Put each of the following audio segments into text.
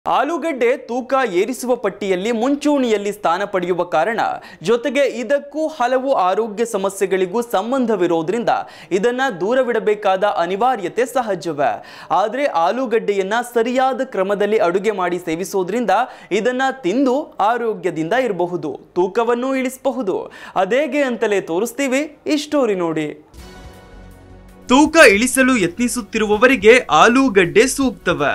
ಆಲೂಗಡ್ಡೆ ತೂಕ ಏರಿಸುವ ಪಟ್ಟಿಯಲ್ಲಿ ಮುಂಚೂಣಿಯಲ್ಲಿ ಸ್ಥಾನ ಪಡೆಯುವ ಕಾರಣ ಜೊತೆಗೆ ಇದಕ್ಕೂ ಹಲವು ಆರೋಗ್ಯ ಸಮಸ್ಯೆಗಳಿಗೂ ಸಂಬಂಧವಿರೋದ್ರಿಂದ ಇದನ್ನ ದೂರವಿಡಬೇಕಾದ ಅನಿವಾರ್ಯತೆ ಸಹಜವೇ ಆದರೆ ಆಲೂಗಡ್ಡೆಯನ್ನ ಸರಿಯಾದ ಕ್ರಮದಲ್ಲಿ ಅಡುಗೆ ಮಾಡಿ ಸೇವಿಸೋದ್ರಿಂದ ಇದನ್ನ ತಿಂದು ಆರೋಗ್ಯದಿಂದ ಇರಬಹುದು ತೂಕವನ್ನು ಇಳಿಸಬಹುದು ಅದೇಗೆ ಅಂತಲೇ ತೋರಿಸ್ತೀವಿ ಈ ಸ್ಟೋರಿ ನೋಡಿ ತೂಕ ಇಳಿಸಲು ಯತ್ನಿಸುತ್ತಿರುವವರಿಗೆ ಆಲೂಗಡ್ಡೆ ಸೂಕ್ತವೇ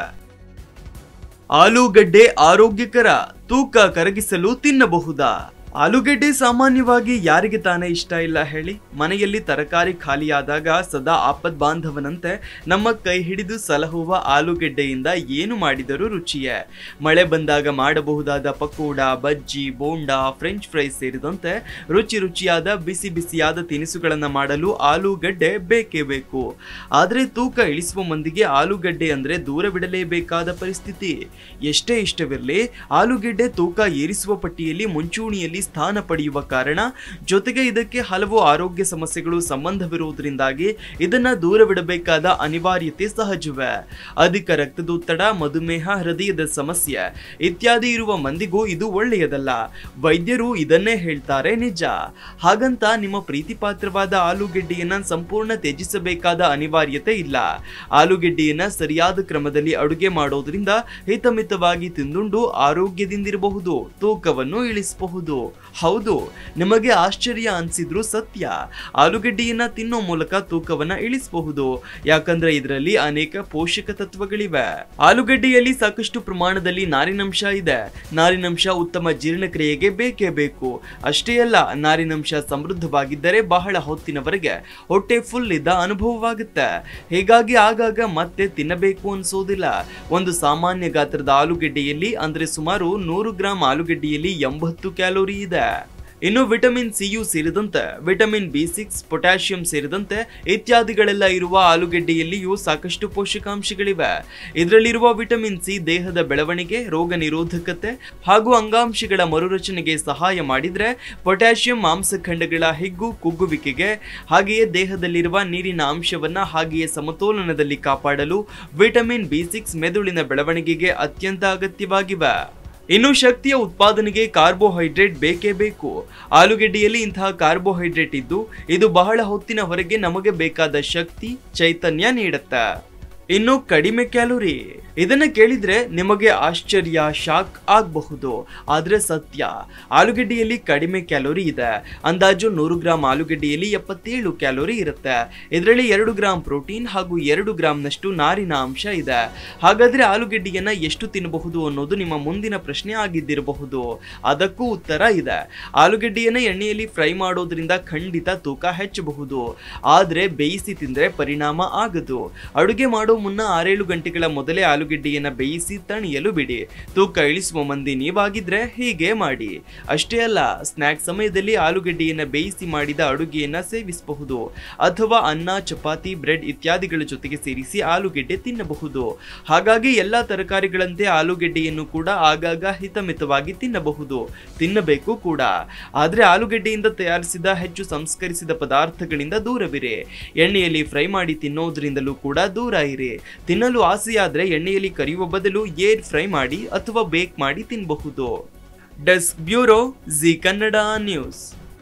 ಆಲೂಗಡ್ಡೆ ಆರೋಗ್ಯಕರ ತೂಕ ಕರಗಿಸಲು ತಿನ್ನಬಹುದಾ ಆಲೂಗಡ್ಡೆ ಸಾಮಾನ್ಯವಾಗಿ ಯಾರಿಗೆ ತಾನೇ ಇಷ್ಟ ಇಲ್ಲ ಹೇಳಿ ಮನೆಯಲ್ಲಿ ತರಕಾರಿ ಖಾಲಿಯಾದಾಗ ಸದಾ ಆಪದ್ ಬಾಂಧವನಂತೆ ನಮ್ಮ ಕೈ ಹಿಡಿದು ಸಲಹುವ ಆಲೂಗಡ್ಡೆಯಿಂದ ಏನು ಮಾಡಿದರೂ ರುಚಿಯೇ ಮಳೆ ಬಂದಾಗ ಮಾಡಬಹುದಾದ ಪಕೋಡ ಬಜ್ಜಿ ಬೋಂಡಾ ಫ್ರೆಂಚ್ ಫ್ರೈಸ್ ಸೇರಿದಂತೆ ರುಚಿ ರುಚಿಯಾದ ಬಿಸಿ ಬಿಸಿಯಾದ ತಿನಿಸುಗಳನ್ನು ಮಾಡಲು ಆಲೂಗಡ್ಡೆ ಬೇಕೇ ಬೇಕು ಆದರೆ ತೂಕ ಇಳಿಸುವ ಮಂದಿಗೆ ಆಲೂಗಡ್ಡೆ ಅಂದ್ರೆ ದೂರವಿಡಲೇಬೇಕಾದ ಪರಿಸ್ಥಿತಿ ಎಷ್ಟೇ ಇಷ್ಟವಿರಲಿ ಆಲೂಗೆಡ್ಡೆ ತೂಕ ಏರಿಸುವ ಪಟ್ಟಿಯಲ್ಲಿ ಮುಂಚೂಣಿಯಲ್ಲಿ ಸ್ಥಾನ ಪಡೆಯುವ ಕಾರಣ ಜೊತೆಗೆ ಇದಕ್ಕೆ ಹಲವು ಆರೋಗ್ಯ ಸಮಸ್ಯೆಗಳು ಸಂಬಂಧವಿರುವುದರಿಂದಾಗಿ ಇದನ್ನ ದೂರವಿಡಬೇಕಾದ ಅನಿವಾರ್ಯತೆ ಸಹಜವೇ ಅಧಿಕ ರಕ್ತದೊತ್ತಡ ಮಧುಮೇಹ ಹೃದಯದ ಸಮಸ್ಯೆ ಇತ್ಯಾದಿ ಇರುವ ಮಂದಿಗೂ ಇದು ಒಳ್ಳೆಯದಲ್ಲ ವೈದ್ಯರು ಇದನ್ನೇ ಹೇಳ್ತಾರೆ ನಿಜ ಹಾಗಂತ ನಿಮ್ಮ ಪ್ರೀತಿಪಾತ್ರವಾದ ಆಲೂಗೆಡ್ಡೆಯನ್ನ ಸಂಪೂರ್ಣ ತ್ಯಜಿಸಬೇಕಾದ ಅನಿವಾರ್ಯತೆ ಇಲ್ಲ ಆಲೂಗೆಡ್ಡೆಯನ್ನ ಸರಿಯಾದ ಕ್ರಮದಲ್ಲಿ ಅಡುಗೆ ಮಾಡೋದ್ರಿಂದ ಹಿತಮಿತವಾಗಿ ತಿಂದುಂಡು ಆರೋಗ್ಯದಿಂದಿರಬಹುದು ತೂಕವನ್ನು ಇಳಿಸಬಹುದು ಹೌದು ನಿಮಗೆ ಆಶ್ಚರ್ಯ ಅನ್ಸಿದ್ರು ಸತ್ಯ ಆಲೂಗಡ್ಡೆಯನ್ನ ತಿನ್ನೋ ಮೂಲಕ ತೂಕವನ್ನ ಇಳಿಸಬಹುದು ಯಾಕಂದ್ರೆ ಇದರಲ್ಲಿ ಅನೇಕ ಪೋಷಕ ತತ್ವಗಳಿವೆ ಆಲೂಗಡ್ಡೆಯಲ್ಲಿ ಸಾಕಷ್ಟು ಪ್ರಮಾಣದಲ್ಲಿ ನಾರಿನಂಶ ಇದೆ ನಾರಿನಂಶ ಉತ್ತಮ ಜೀರ್ಣಕ್ರಿಯೆಗೆ ಬೇಕೇ ಬೇಕು ಅಷ್ಟೇ ಅಲ್ಲ ನಾರಿನಂಶ ಸಮೃದ್ಧವಾಗಿದ್ದರೆ ಬಹಳ ಹೊತ್ತಿನವರೆಗೆ ಹೊಟ್ಟೆ ಫುಲ್ ಇದ್ದ ಅನುಭವವಾಗುತ್ತೆ ಹೀಗಾಗಿ ಆಗಾಗ ಮತ್ತೆ ತಿನ್ನಬೇಕು ಅನ್ಸೋದಿಲ್ಲ ಒಂದು ಸಾಮಾನ್ಯ ಗಾತ್ರದ ಆಲೂಗೆಡ್ಡೆಯಲ್ಲಿ ಅಂದ್ರೆ ಸುಮಾರು ನೂರು ಗ್ರಾಂ ಆಲೂಗೆಡ್ಡೆಯಲ್ಲಿ ಎಂಬತ್ತು ಕ್ಯಾಲೋರಿ ಇದೆ ಇನ್ನು ವಿಟಮಿನ್ ಸಿಯು ಸೇರಿದಂತೆ ವಿಟಮಿನ್ ಬಿ ಸಿಕ್ಸ್ ಪೊಟ್ಯಾಷಿಯಂ ಸೇರಿದಂತೆ ಇತ್ಯಾದಿಗಳೆಲ್ಲ ಇರುವ ಆಲೂಗೆಡ್ಡೆಯಲ್ಲಿಯೂ ಸಾಕಷ್ಟು ಪೋಷಕಾಂಶಗಳಿವೆ ಇದರಲ್ಲಿರುವ ವಿಟಮಿನ್ ಸಿ ದೇಹದ ಬೆಳವಣಿಗೆ ರೋಗ ನಿರೋಧಕತೆ ಹಾಗೂ ಅಂಗಾಂಶಗಳ ಮರುರಚನೆಗೆ ಸಹಾಯ ಮಾಡಿದ್ರೆ ಪೊಟ್ಯಾಷಿಯಂ ಮಾಂಸಖಂಡಗಳ ಹಿಗ್ಗು ಕುಗ್ಗುವಿಕೆಗೆ ಹಾಗೆಯೇ ದೇಹದಲ್ಲಿರುವ ನೀರಿನ ಅಂಶವನ್ನ ಹಾಗೆಯೇ ಸಮತೋಲನದಲ್ಲಿ ಕಾಪಾಡಲು ವಿಟಮಿನ್ ಬಿ ಸಿಕ್ಸ್ ಮೆದುಳಿನ ಬೆಳವಣಿಗೆಗೆ ಅತ್ಯಂತ ಅಗತ್ಯವಾಗಿವೆ ಇನ್ನು ಶಕ್ತಿಯ ಉತ್ಪಾದನೆಗೆ ಕಾರ್ಬೋಹೈಡ್ರೇಟ್ ಬೇಕೇ ಬೇಕು ಆಲೂಗೆಡ್ಡೆಯಲ್ಲಿ ಇಂತಹ ಕಾರ್ಬೋಹೈಡ್ರೇಟ್ ಇದ್ದು ಇದು ಬಹಳ ಹೊತ್ತಿನವರೆಗೆ ನಮಗೆ ಬೇಕಾದ ಶಕ್ತಿ ಚೈತನ್ಯ ನೀಡುತ್ತೆ ಇನ್ನು ಕಡಿಮೆ ಕ್ಯಾಲೋರಿ ಇದನ್ನ ಕೇಳಿದ್ರೆ ನಿಮಗೆ ಆಶ್ಚರ್ಯ ಶಾಕ್ ಆಗಬಹುದು ಆದ್ರೆ ಸತ್ಯ ಆಲೂಗೆಡ್ಡೆಯಲ್ಲಿ ಕಡಿಮೆ ಕ್ಯಾಲೋರಿ ಇದೆ ಅಂದಾಜು ನೂರು ಗ್ರಾಂ ಆಲೂಗೆಡ್ಡೆಯಲ್ಲಿ ಎಪ್ಪತ್ತೇಳು ಕ್ಯಾಲೋರಿ ಇರುತ್ತೆ ಇದರಲ್ಲಿ ಎರಡು ಗ್ರಾಂ ಪ್ರೋಟೀನ್ ಹಾಗೂ ಎರಡು ಗ್ರಾಂನಷ್ಟು ನಾರಿನ ಅಂಶ ಇದೆ ಹಾಗಾದ್ರೆ ಆಲೂಗೆಡ್ಡೆಯನ್ನ ಎಷ್ಟು ತಿನ್ನಬಹುದು ಅನ್ನೋದು ನಿಮ್ಮ ಮುಂದಿನ ಪ್ರಶ್ನೆ ಆಗಿದ್ದಿರಬಹುದು ಅದಕ್ಕೂ ಉತ್ತರ ಇದೆ ಆಲೂಗೆಡ್ಡೆಯನ್ನ ಎಣ್ಣೆಯಲ್ಲಿ ಫ್ರೈ ಮಾಡೋದ್ರಿಂದ ಖಂಡಿತ ತೂಕ ಹೆಚ್ಚಬಹುದು ಆದ್ರೆ ಬೇಯಿಸಿ ತಿಂದ್ರೆ ಪರಿಣಾಮ ಆಗದು ಅಡುಗೆ ಮಾಡೋ ಮುನ್ನ ಆರೇಳು ಗಂಟೆಗಳ ಮೊದಲೇ ಆಲೂಗೆಡ್ಡೆಯನ್ನ ಬೇಯಿಸಿ ತಣಿಯಲು ಬಿಡಿ ತೂಕ ಇಳಿಸುವ ಮಂದಿ ನೀವಾಗಿದ್ರೆ ಹೀಗೆ ಮಾಡಿ ಅಷ್ಟೇ ಅಲ್ಲ ಸ್ನ್ಯಾಕ್ ಸಮಯದಲ್ಲಿ ಆಲೂಗೆಡ್ಡೆಯನ್ನ ಬೇಯಿಸಿ ಮಾಡಿದ ಅಡುಗೆಯನ್ನ ಸೇವಿಸಬಹುದು ಅಥವಾ ಅನ್ನ ಚಪಾತಿ ಬ್ರೆಡ್ ಇತ್ಯಾದಿಗಳ ಜೊತೆಗೆ ಸೇರಿಸಿ ಆಲೂಗೆಡ್ಡೆ ತಿನ್ನಬಹುದು ಹಾಗಾಗಿ ಎಲ್ಲಾ ತರಕಾರಿಗಳಂತೆ ಆಲೂಗೆಡ್ಡೆಯನ್ನು ಕೂಡ ಆಗಾಗ ಹಿತಮಿತವಾಗಿ ತಿನ್ನಬಹುದು ತಿನ್ನಬೇಕು ಕೂಡ ಆದ್ರೆ ಆಲೂಗೆಡ್ಡೆಯಿಂದ ತಯಾರಿಸಿದ ಹೆಚ್ಚು ಸಂಸ್ಕರಿಸಿದ ಪದಾರ್ಥಗಳಿಂದ ದೂರವಿರಿ ಎಣ್ಣೆಯಲ್ಲಿ ಫ್ರೈ ಮಾಡಿ ತಿನ್ನೋದ್ರಿಂದಲೂ ಕೂಡ ದೂರ ಇರಿ ತಿನ್ನಲು ಆಸೆಯಾದ್ರೆ ಎಣ್ಣೆಯಲ್ಲಿ ಕರಿಯುವ ಬದಲು ಏರ್ ಫ್ರೈ ಮಾಡಿ ಅಥವಾ ಬೇಕ್ ಮಾಡಿ ತಿನ್ನಬಹುದು desk bureau Zee Kannada news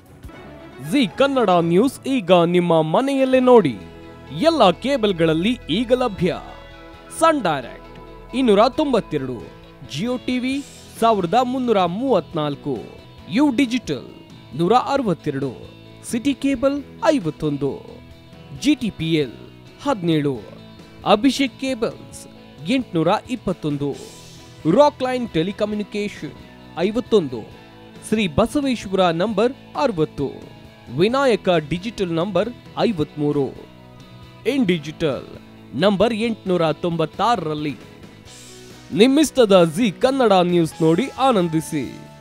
Zee Kannada news ಈಗ ನಿಮ್ಮ ಮನೆಯಲ್ಲೇ ನೋಡಿ ಎಲ್ಲ ಕೇಬಲ್ಗಳಲ್ಲಿ ಈಗ ಲಭ್ಯ ಸನ್ ಡೈರೆಕ್ಟ್ ಇನ್ನೂರ ತೊಂಬತ್ತೆರಡು ಜಿಯೋ ಟಿವಿ ಸಾವಿರದ ಮುನ್ನೂರ ಮೂವತ್ನಾಲ್ಕು ಯು ಡಿಜಿಟಲ್ ನೂರ ಅರವತ್ತೆರಡು ಸಿಟಿ ಕೇಬಲ್ ಐವತ್ತೊಂದು ಜಿಟಿಪಿಎಲ್ ಹದಿನೇಳು ಅಭಿಷೇಕ್ ಕೇಬಲ್ಸ್ ಎಂಟುನೂರ ಇಪ್ಪತ್ತೊಂದು ರಾಕ್ ಲೈನ್ ಟೆಲಿಕಮ್ಯುನಿಕೇಶನ್ ಐವತ್ತೊಂದು ಶ್ರೀ ಬಸವೇಶ್ವರ ನಂಬರ್ ಅರವತ್ತು ವಿನಾಯಕ ಡಿಜಿಟಲ್ ನಂಬರ್ ಐವತ್ಮೂರು ಇನ್ ಡಿಜಿಟಲ್ ನಂಬರ್ ಎಂಟುನೂರ ತೊಂಬತ್ತಾರರಲ್ಲಿ ನಿಮ್ಮಿಸ್ತದ ಜಿ ಕನ್ನಡ ನ್ಯೂಸ್ ನೋಡಿ ಆನಂದಿಸಿ